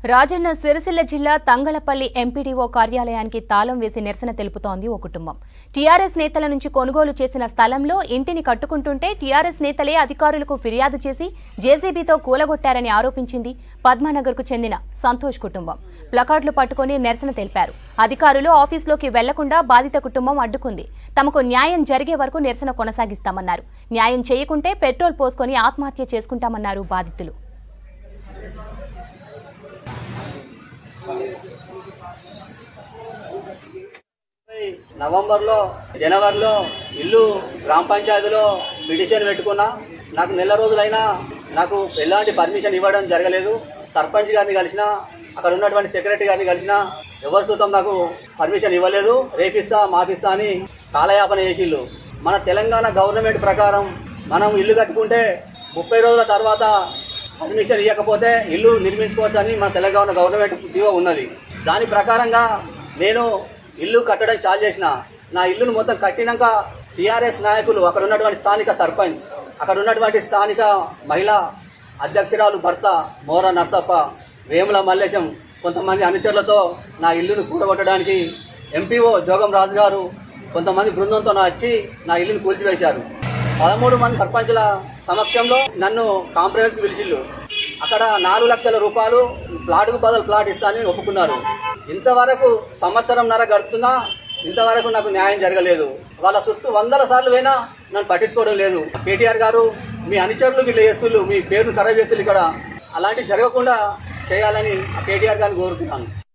రాజన్న సిరిసిల్ల జిల్లా తంగళపల్లి ఎంపీడీఓ కార్యాలయానికి తాళం వేసి నిరసన తెలుపుతోంది ఓ కుటుంబం టీఆర్ఎస్ నేతల నుంచి కొనుగోలు చేసిన స్థలంలో ఇంటిని కట్టుకుంటుంటే టీఆర్ఎస్ నేతలే అధికారులకు ఫిర్యాదు చేసి జేసీబీతో కూలగొట్టారని ఆరోపించింది పద్మానగర్కు చెందిన సంతోష్ కుటుంబం ప్లకార్డులు పట్టుకొని నిరసన తెలిపారు అధికారులు ఆఫీసులోకి వెళ్లకుండా బాధిత కుటుంబం అడ్డుకుంది తమకు న్యాయం జరిగే వరకు నిరసన కొనసాగిస్తామన్నారు న్యాయం చేయకుంటే పెట్రోల్ పోసుకొని ఆత్మహత్య చేసుకుంటామన్నారు బాధితులు నవంబర్లో జనవరిలో ఇల్లు గ్రామ పంచాయతీలో పిటిషన్ పెట్టుకున్నా నాకు నెల రోజులైనా నాకు ఎలాంటి పర్మిషన్ ఇవ్వడం జరగలేదు సర్పంచ్ గారిని కలిసిన అక్కడ ఉన్నటువంటి సెక్రటరీ గారిని కలిసిన ఎవరి సూతం నాకు పర్మిషన్ ఇవ్వలేదు రేపిస్తా మాపిస్తా అని కాలయాపన చేసిళ్ళు మన తెలంగాణ గవర్నమెంట్ ప్రకారం మనం ఇల్లు కట్టుకుంటే ముప్పై రోజుల తర్వాత పర్మిషన్ ఇవ్వకపోతే ఇల్లు నిర్మించుకోవచ్చు అని మన తెలంగాణ గవర్నమెంట్ జీవో ఉన్నది దాని ప్రకారంగా నేను ఇల్లు కట్టడం చాలు చేసిన నా ఇల్లును మొత్తం కట్టినాక టీఆర్ఎస్ నాయకులు అక్కడ ఉన్నటువంటి స్థానిక సర్పంచ్ అక్కడ ఉన్నటువంటి స్థానిక మహిళా అధ్యక్షురాలు భర్త మోర నర్సప్ప వేముల మల్లేశం కొంతమంది అనుచరులతో నా ఇల్లును కూడగొట్టడానికి ఎంపీఓ జోగం రాజు గారు కొంతమంది బృందంతో నా వచ్చి నా ఇల్లును కూల్చివేశారు పదమూడు మంది సర్పంచుల సమక్షంలో నన్ను కాంప్రమైజ్కి పిలిచిళ్ళు అక్కడ నాలుగు లక్షల రూపాయలు ప్లాట్కు బదులు ప్లాట్ ఇస్తానని ఒప్పుకున్నారు ఇంతవరకు సంవత్సరంన్నర గడుపుతున్నా ఇంతవరకు నాకు న్యాయం జరగలేదు వాళ్ళ చుట్టూ వందల సార్లు పోయినా నన్ను పట్టించుకోవడం లేదు కేటీఆర్ గారు మీ అనుచరులు వీళ్ళు చేస్తుళ్ళు మీ పేరును ఖరాబ్ చేస్తులు ఇక్కడ అలాంటివి జరగకుండా చేయాలని ఆ కేటీఆర్ గారిని కోరుతున్నాను